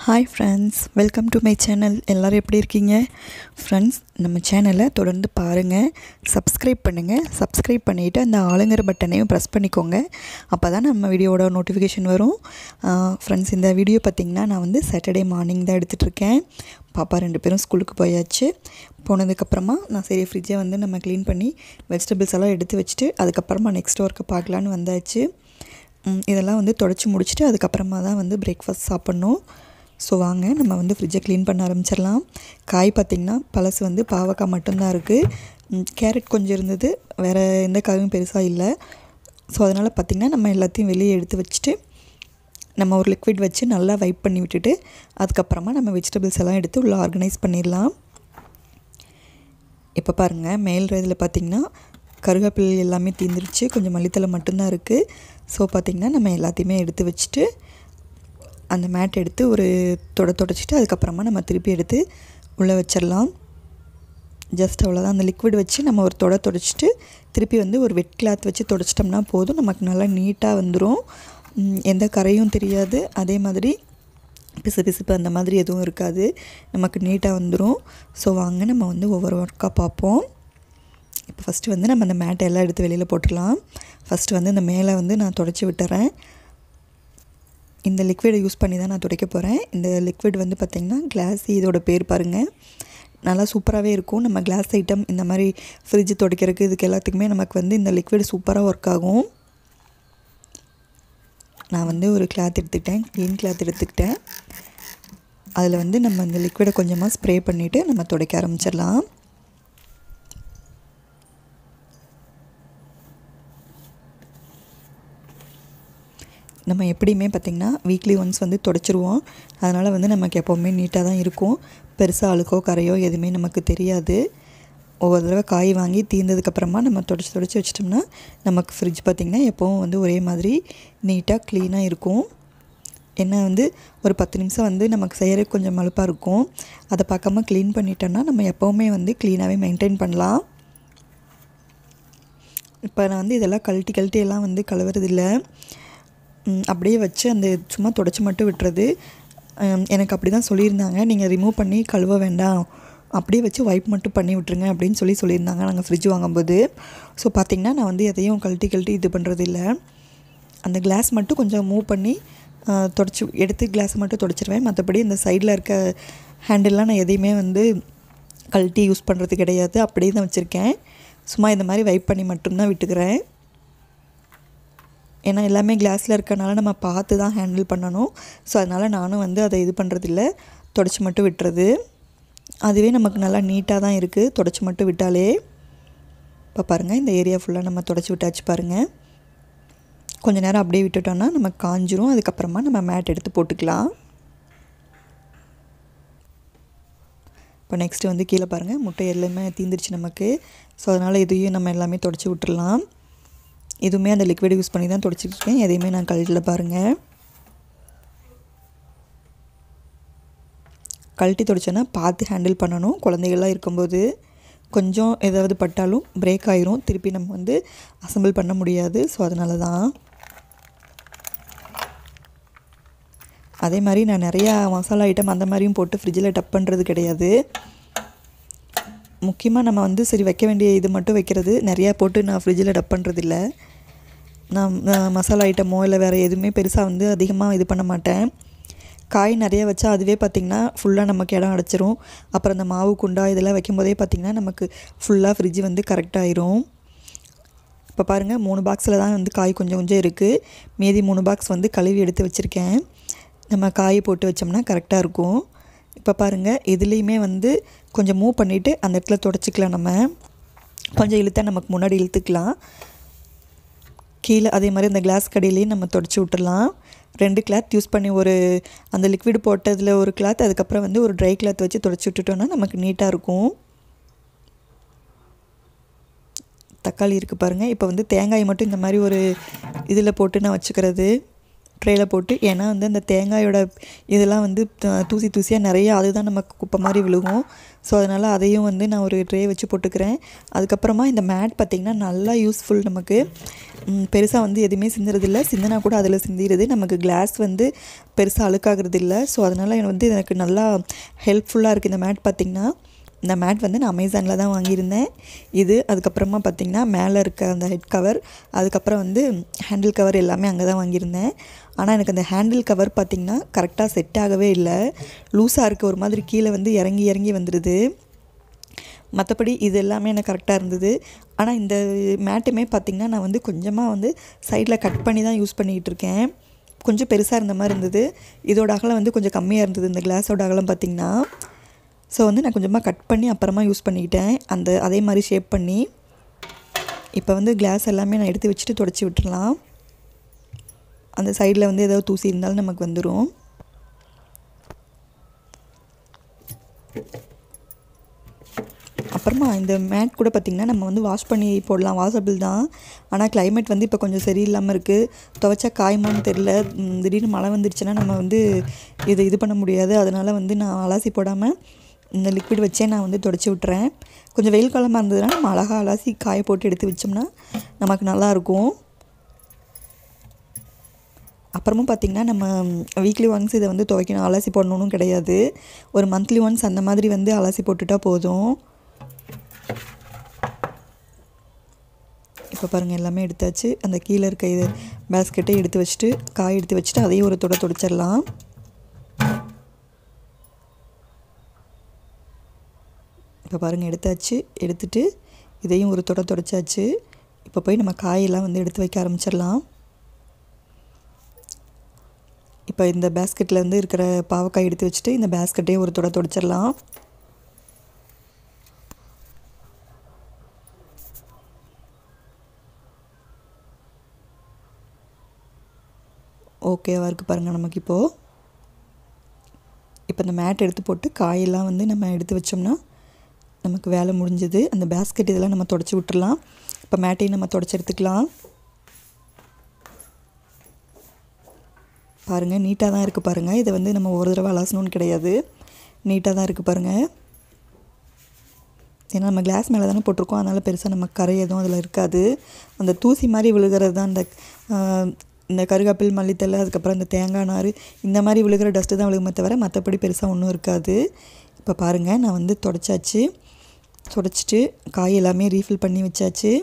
hi friends welcome to my channel எல்லோரும் எப்படி இருக்கீங்க ஃப்ரெண்ட்ஸ் நம்ம சேனலை தொடர்ந்து பாருங்கள் சப்ஸ்கிரைப் பண்ணுங்கள் சப்ஸ்கிரைப் பண்ணிவிட்டு அந்த ஆளுங்கிற பட்டனையும் ப்ரெஸ் பண்ணிக்கோங்க அப்போ தான் நம்ம வீடியோவோட நோட்டிஃபிகேஷன் வரும் ஃப்ரெண்ட்ஸ் இந்த வீடியோ பார்த்திங்கன்னா நான் வந்து சாட்டர்டே மார்னிங் தான் எடுத்துகிட்ருக்கேன் பாப்பா ரெண்டு பேரும் ஸ்கூலுக்கு போயாச்சு போனதுக்கப்புறமா நான் சரி ஃப்ரிட்ஜை வந்து நம்ம க்ளீன் பண்ணி வெஜிடபிள்ஸ் எல்லாம் எடுத்து வச்சுட்டு அதுக்கப்புறமா நெக்ஸ்ட் ஒர்க்கை பார்க்கலான்னு வந்தாச்சு ம், இதெல்லாம் வந்து தொடச்சி முடிச்சுட்டு அதுக்கப்புறமா தான் வந்து பிரேக்ஃபாஸ்ட் சாப்பிட்ணும் ஸோ வாங்க நம்ம வந்து ஃப்ரிட்ஜை க்ளீன் பண்ண ஆரம்பிச்சிடலாம் காய் பார்த்திங்கன்னா பழசு வந்து பாவக்காய் மட்டும்தான் இருக்குது கேரட் கொஞ்சம் இருந்தது வேறு எந்த காயும் பெருசாக இல்லை ஸோ அதனால் பார்த்திங்கன்னா நம்ம எல்லாத்தையும் வெளியே எடுத்து வச்சுட்டு நம்ம ஒரு லிக்விட் வச்சு நல்லா வைப் பண்ணி விட்டுட்டு அதுக்கப்புறமா நம்ம வெஜிடபிள்ஸ் எல்லாம் எடுத்து உள்ளே ஆர்கனைஸ் பண்ணிடலாம் இப்போ பாருங்கள் மேல் இதில் பார்த்திங்கன்னா கருவேப்பிலை எல்லாமே தீந்துருச்சு கொஞ்சம் மல்லித்தலை மட்டும்தான் இருக்குது ஸோ பார்த்திங்கன்னா நம்ம எல்லாத்தையுமே எடுத்து வச்சுட்டு அந்த மேட் எடுத்து ஒரு தொட தொடச்சிட்டு அதுக்கப்புறமா நம்ம திருப்பி எடுத்து உள்ளே வச்சிடலாம் ஜஸ்ட் அவ்வளோதான் அந்த லிக்விட் வச்சு நம்ம ஒரு தொட தொடச்சிட்டு திருப்பி வந்து ஒரு வெட் கிளாத் வச்சு தொடச்சிட்டோம்னா போதும் நமக்கு நல்லா நீட்டாக வந்துடும் ம், எந்த கரையும் தெரியாது அதே மாதிரி பிசு பிசுப்பு அந்த மாதிரி எதுவும் இருக்காது நமக்கு நீட்டாக வந்துடும் ஸோ வாங்க நம்ம வந்து ஒவ்வொரு ஒர்க்காக பார்ப்போம் இப்போ ஃபஸ்ட்டு வந்து நம்ம அந்த மேட்டை எல்லாம் எடுத்து வெளியில் போட்டுடலாம் ஃபஸ்ட்டு வந்து இந்த மேலே வந்து நான் தொடச்சி விட்டுறேன் இந்த லிக்விடை யூஸ் பண்ணி தான் நான் துடைக்க போகிறேன் இந்த லிக்விட் வந்து பார்த்திங்கன்னா கிளாஸ் இதோட பேர் பாருங்கள் நல்லா சூப்பராகவே இருக்கும் நம்ம கிளாஸ் ஐட்டம் இந்த மாதிரி ஃப்ரிட்ஜ் துடைக்கிறதுக்கு இதுக்கு எல்லாத்துக்குமே நமக்கு வந்து இந்த லிக்விட் சூப்பராக ஒர்க் ஆகும் நான் வந்து ஒரு கிளாத் எடுத்துக்கிட்டேன் க்ளீன் கிளாத் எடுத்துக்கிட்டேன் அதில் வந்து நம்ம இந்த லிக்விடை கொஞ்சமாக ஸ்ப்ரே பண்ணிவிட்டு நம்ம துடைக்க ஆரம்பிச்சிடலாம் நம்ம எப்படியுமே பார்த்திங்கன்னா வீக்லி ஒன்ஸ் வந்து தொடச்சிருவோம் அதனால் வந்து நமக்கு எப்போவுமே நீட்டாக தான் இருக்கும் பெருசாக அழுக்கோ கரையோ எதுவுமே நமக்கு தெரியாது ஒவ்வொரு தடவை காய் வாங்கி தீர்ந்ததுக்கப்புறமா நம்ம தொடச்சி தொடச்சி வச்சிட்டோம்னா நமக்கு ஃப்ரிட்ஜ் பார்த்திங்கன்னா எப்போவும் வந்து ஒரே மாதிரி நீட்டாக க்ளீனாக இருக்கும் என்ன வந்து ஒரு பத்து நிமிஷம் வந்து நமக்கு செய்கிறதுக்கு கொஞ்சம் மலுப்பாக இருக்கும் அதை பார்க்காம க்ளீன் பண்ணிட்டோம்னா நம்ம எப்போவுமே வந்து க்ளீனாகவே மெயின்டைன் பண்ணலாம் இப்போ நான் வந்து இதெல்லாம் கழட்டி கழட்டி எல்லாம் வந்து கழுவுறதில்ல ம், அப்படியே வச்சு அந்த சும்மா தொடச்சி மட்டும் விட்டுறது ம், எனக்கு அப்படி தான் சொல்லியிருந்தாங்க நீங்கள் ரிமூவ் பண்ணி கழுவ வேண்டாம் அப்படியே வச்சு வைப் மட்டும் பண்ணி விட்ருங்க அப்படின்னு சொல்லி சொல்லியிருந்தாங்க நாங்கள் ஃப்ரிட்ஜ் வாங்கும்போது ஸோ பார்த்திங்கன்னா நான் வந்து எதையும் கழட்டி கழட்டி இது பண்ணுறது இல்லை அந்த கிளாஸ் மட்டும் கொஞ்சம் மூவ் பண்ணி தொடச்சி எடுத்து கிளாஸ் மட்டும் தொடச்சிருவேன் மற்றபடி இந்த சைடில் இருக்க ஹேண்டில்லாம் நான் எதையுமே வந்து கழட்டி யூஸ் பண்ணுறது கிடையாது அப்படியே தான் வச்சுருக்கேன் சும்மா இந்த மாதிரி வைப் பண்ணி மட்டும்தான் விட்டுக்கிறேன் ஏன்னா எல்லாமே கிளாஸில் இருக்கனால நம்ம பார்த்து தான் ஹேண்டில் பண்ணணும் ஸோ அதனால் நானும் வந்து அதை இது பண்ணுறதில்ல தொடச்சி மட்டும் விட்டுறது அதுவே நமக்கு நல்லா நீட்டாக தான் இருக்குது தொடச்சி மட்டும் விட்டாலே இப்போ பாருங்கள் இந்த ஏரியா ஃபுல்லாக நம்ம தொடச்சி விட்டாச்சு பாருங்கள் கொஞ்ச நேரம் அப்படியே விட்டுட்டோம்னா நமக்கு காஞ்சிரும் அதுக்கப்புறமா நம்ம மேட் எடுத்து போட்டுக்கலாம் இப்போ நெக்ஸ்ட்டு வந்து கீழே பாருங்கள் முட்டை எல்லாமே தீந்துருச்சு நமக்கு ஸோ அதனால் இதையும் நம்ம எல்லாமே தொடச்சி விட்டுறலாம் இதுவுமே அந்த லிக்விட் யூஸ் பண்ணி தான் தொடச்சிட்டு இருக்கேன் எதையுமே நான் கழட்டில் பாருங்கள் கழட்டி தொடச்சேன்னா பார்த்து ஹேண்டில் பண்ணணும் குழந்தைகள்லாம் இருக்கும்போது கொஞ்சம் ஏதாவது பட்டாலும் பிரேக் ஆயிரும் திருப்பி நம்ம வந்து அசெம்பிள் பண்ண முடியாது ஸோ அதனால தான் அதே மாதிரி நான் நிறையா மசாலா ஐட்டம் அந்த மாதிரியும் போட்டு ஃப்ரிட்ஜில் டப் பண்ணுறது கிடையாது முக்கியமாக நம்ம வந்து சரி வைக்க வேண்டிய இது மட்டும் வைக்கிறது நிறையா போட்டு நான் ஃப்ரிட்ஜில் டப் பண்ணுறதில்ல நான் நான் மசாலா ஐட்டமோ இல்லை வேறு எதுவுமே பெருசாக வந்து அதிகமாக இது பண்ண மாட்டேன் காய் நிறைய வச்சா அதுவே பார்த்திங்கன்னா ஃபுல்லாக நமக்கு இடம் அடைச்சிரும் அப்புறம் அந்த மாவு குண்டா இதெல்லாம் வைக்கும்போதே பார்த்திங்கன்னா நமக்கு ஃபுல்லாக ஃப்ரிட்ஜ் வந்து கரெக்டாயிரும் இப்போ பாருங்கள் மூணு பாக்ஸில் தான் வந்து காய் கொஞ்சம் கொஞ்சம் இருக்குது மீதி மூணு பாக்ஸ் வந்து கழுவி எடுத்து வச்சுருக்கேன் நம்ம காய் போட்டு வச்சோம்னா கரெக்டாக இருக்கும் இப்போ பாருங்கள் இதுலேயுமே வந்து கொஞ்சம் மூவ் பண்ணிவிட்டு அந்த இடத்துல தொடச்சிக்கலாம் நம்ம கொஞ்சம் இழுத்தா நமக்கு முன்னாடி இழுத்துக்கலாம் கீழே அதே மாதிரி அந்த கிளாஸ் கடையிலையும் நம்ம தொடச்சி விட்டுறலாம் ரெண்டு கிளாத் யூஸ் பண்ணி ஒரு அந்த லிக்விட் போட்டதில் ஒரு கிளாத் அதுக்கப்புறம் வந்து ஒரு ட்ரை கிளாத் வச்சு தொடச்சி விட்டுட்டோன்னா நமக்கு நீட்டாக இருக்கும் தக்காளி இருக்குது பாருங்கள் இப்போ வந்து தேங்காய் மட்டும் இந்த மாதிரி ஒரு இதில் போட்டு நான் வச்சுக்கிறது ட்ரேயில் போட்டு ஏன்னா வந்து அந்த தேங்காயோட இதெல்லாம் வந்து த- தூசி தூசியாக நிறைய அதுதான் நமக்கு குப்பை மாதிரி விழுகும் ஸோ அதனால் அதையும் வந்து நான் ஒரு ட்ரே வச்சு போட்டுக்கிறேன் அதுக்கப்புறமா இந்த மேட் பார்த்திங்கன்னா நல்லா யூஸ்ஃபுல் நமக்கு பெருசாக வந்து எதுவுமே சிந்துறதில்ல சிந்தினா கூட அதில் சிந்திடுது நமக்கு கிளாஸ் வந்து பெருசாக அழுக்காகிறது இல்லை ஸோ அதனால் எனக்கு வந்து எனக்கு நல்லா ஹெல்ப்ஃபுல்லாக இருக்குது இந்த மேட் பார்த்திங்கன்னா இந்த மேட் வந்து நான் அமேசானில் தான் வாங்கியிருந்தேன் இது அதுக்கப்புறமா பார்த்திங்கன்னா மேலே இருக்க அந்த ஹெட் கவர் அதுக்கப்புறம் வந்து ஹேண்டில் கவர் எல்லாமே அங்கே தான் வாங்கியிருந்தேன் ஆனால் எனக்கு அந்த ஹேண்டில் கவர் பார்த்திங்கன்னா கரெக்டாக செட் ஆகவே இல்லை லூஸாக இருக்க ஒரு மாதிரி கீழே வந்து இறங்கி இறங்கி வந்துடுது மற்றபடி இது எல்லாமே எனக்கு கரெக்டாக இருந்தது ஆனால் இந்த மேட்டுமே பார்த்திங்கன்னா நான் வந்து கொஞ்சமாக வந்து சைடில் கட் பண்ணி தான் யூஸ் பண்ணிக்கிட்டு இருக்கேன் கொஞ்சம் பெருசாக இருந்த மாதிரி இருந்தது இதோட அகலம் வந்து கொஞ்சம் கம்மியாக இருந்தது இந்த கிளாஸோட அகலம் பார்த்திங்கன்னா ஸோ வந்து நான் கொஞ்சமாக கட் பண்ணி அப்புறமா யூஸ் பண்ணிக்கிட்டேன் அந்த அதே மாதிரி ஷேப் பண்ணி இப்போ வந்து கிளாஸ் எல்லாமே நான் எடுத்து வச்சுட்டு தொடச்சி விட்டுறலாம் அந்த சைடில் வந்து ஏதாவது தூசி இருந்தாலும் நமக்கு வந்துடும் அப்புறமா இந்த மேட் கூட பார்த்திங்கன்னா நம்ம வந்து வாஷ் பண்ணி போடலாம் வாஷபிள் தான் ஆனால் climate வந்து இப்போ கொஞ்சம் சரியில்லாமல் இருக்குது துவைச்சா காயுமான்னு தெரில ம், திடீர்னு மழை வந்துருச்சுன்னா நம்ம வந்து இது இது பண்ண முடியாது அதனால் வந்து நான் அலாசி போடாமல் இந்த லிக்விட் வச்சே நான் வந்து தொடச்சி விட்டுறேன் கொஞ்சம் வெயில் காலமாக இருந்ததுன்னா நம்ம அழகாக அலாசி காய போட்டு எடுத்து வச்சோம்னா நமக்கு நல்லாயிருக்கும் அப்புறமும் பார்த்திங்கன்னா நம்ம வீக்லி ஒன்ஸ் இதை வந்து துவைக்கணும் அலசி போடணும்னு கிடையாது ஒரு மந்த்லி ஒன்ஸ் அந்த மாதிரி வந்து அலசி போட்டுட்டா போதும் இப்போ பாருங்கள் எல்லாமே எடுத்தாச்சு அந்த கீழே இருக்க இது பேஸ்கெட்டை எடுத்து வச்சுட்டு காய் எடுத்து வச்சுட்டு அதையும் ஒரு தொட துடைச்சிடலாம் இப்போ பாருங்கள் எடுத்தாச்சு எடுத்துட்டு இதையும் ஒரு தொட துடைச்சாச்சு இப்போ போய் நம்ம காயெல்லாம் வந்து எடுத்து வைக்க ஆரம்பிச்சிடலாம் இப்போ இந்த பேஸ்கெட்டில் வந்து இருக்கிற பாவக்காய் எடுத்து வச்சுட்டு இந்த பேஸ்கெட்டையும் ஒரு தொட துடைச்சிடலாம் ஓகேவா இருக்குது பாருங்கள் நமக்கு இப்போது இப்போ இந்த மேட் எடுத்து போட்டு காயெல்லாம் வந்து நம்ம எடுத்து வச்சோம்னா நமக்கு வேலை முடிஞ்சது அந்த பேஸ்கெட் இதெல்லாம் நம்ம தொடச்சி விட்டுறலாம் இப்போ மேட்டையும் நம்ம தொடச்சி எடுத்துக்கலாம் பாருங்கள் நீட்டாக தான் இருக்குது பாருங்கள் இதை வந்து நம்ம ஒரு தடவை அலாசணும்னு கிடையாது நீட்டாக தான் இருக்குது பாருங்கள் ஏன்னா நம்ம கிளாஸ் மேலே தானே போட்டிருக்கோம் அதனால் பெருசாக நம்ம கரை எதுவும் அதில் இருக்காது அந்த தூசி மாதிரி விழுகிறது தான் அந்த ஆஹ், இந்த கருகாப்பில் மல்லித்தலை அதுக்கப்புறம் இந்த தேங்காய் நார் இந்த மாதிரி விழுகிற டஸ்ட்டு தான் விழுகுமே தவிர மற்றபடி பெருசாக ஒன்றும் இருக்காது இப்போ பாருங்கள் நான் வந்து தொடச்சாச்சு தொடச்சிட்டு காய் எல்லாமே ரீஃபில் பண்ணி வச்சாச்சு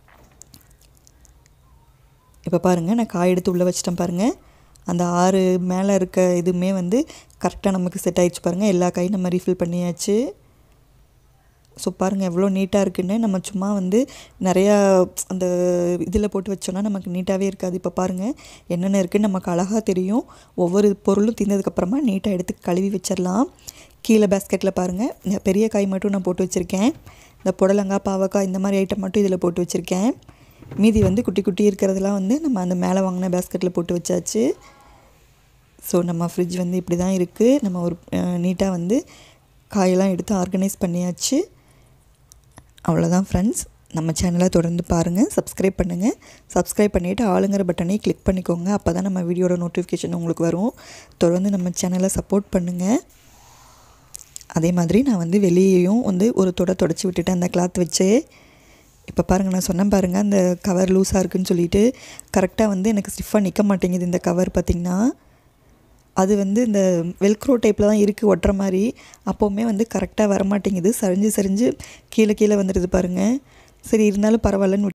இப்போ பாருங்கள் நான் காய் எடுத்து உள்ளே வச்சிட்டேன் பாருங்கள் அந்த ஆறு மேலே இருக்க இதுவுமே வந்து கரெக்டாக நமக்கு செட் ஆயிடுச்சு பாருங்கள் எல்லா காயும் நம்ம ரீஃபில் பண்ணியாச்சு ஸோ பாருங்கள் எவ்வளோ நீட்டாக இருக்குன்னு நம்ம சும்மா வந்து நிறையா அந்த இதில் போட்டு வச்சோன்னா நமக்கு நீட்டாகவே இருக்காது இப்போ பாருங்கள் என்னென்ன இருக்குன்னு நமக்கு அழகாக தெரியும் ஒவ்வொரு பொருளும் தின்னதுக்கப்புறமா நீட்டாக எடுத்து கழுவி வச்சிடலாம் கீழே பேஸ்கெட்டில் பாருங்கள் இந்த பெரிய காய் மட்டும் நான் போட்டு வச்சுருக்கேன் இந்த புடலங்காய் பாவக்காய் இந்த மாதிரி ஐட்டம் மட்டும் இதில் போட்டு வச்சுருக்கேன் மீதி வந்து குட்டி குட்டி இருக்கிறதெல்லாம் வந்து நம்ம அந்த மேலே வாங்கின பேஸ்கெட்டில் போட்டு வச்சாச்சு ஸோ நம்ம ஃப்ரிட்ஜ் வந்து இப்படி தான் இருக்குது நம்ம ஒரு நீட்டாக வந்து காயெல்லாம் எடுத்து ஆர்கனைஸ் பண்ணியாச்சு அவ்வளோதான் ஃப்ரெண்ட்ஸ் நம்ம சேனலை தொடர்ந்து பாருங்கள் சப்ஸ்கிரைப் பண்ணுங்கள் சப்ஸ்கிரைப் பண்ணிவிட்டு ஆளுங்கிற பட்டனை கிளிக் பண்ணிக்கோங்க அப்போ தான் நம்ம வீடியோட நோட்டிஃபிகேஷன் உங்களுக்கு வரும் தொடர்ந்து நம்ம சேனலை சப்போர்ட் பண்ணுங்கள் அதே மாதிரி நான் வந்து வெளியேயும் வந்து ஒரு தொட தொடச்சி விட்டுட்டேன் அந்த கிளாத் வச்சு இப்போ பாருங்கள் நான் சொன்னேன் பாருங்கள் அந்த கவர் லூஸாக இருக்குன்னு சொல்லிட்டு கரெக்டாக வந்து எனக்கு ஸ்டிஃபாக நிற்க மாட்டேங்குது இந்த கவர் பார்த்திங்கன்னா அது வந்து இந்த வெல்க்ரோ டைப்பில் தான் இருக்குது ஒட்டுற மாதிரி அப்போவுமே வந்து கரெக்டாக வர மாட்டேங்குது சரிஞ்சு சரிஞ்சு கீழே கீழே வந்துடுது பாருங்கள் சரி இருந்தாலும் பரவாயில்லன்னு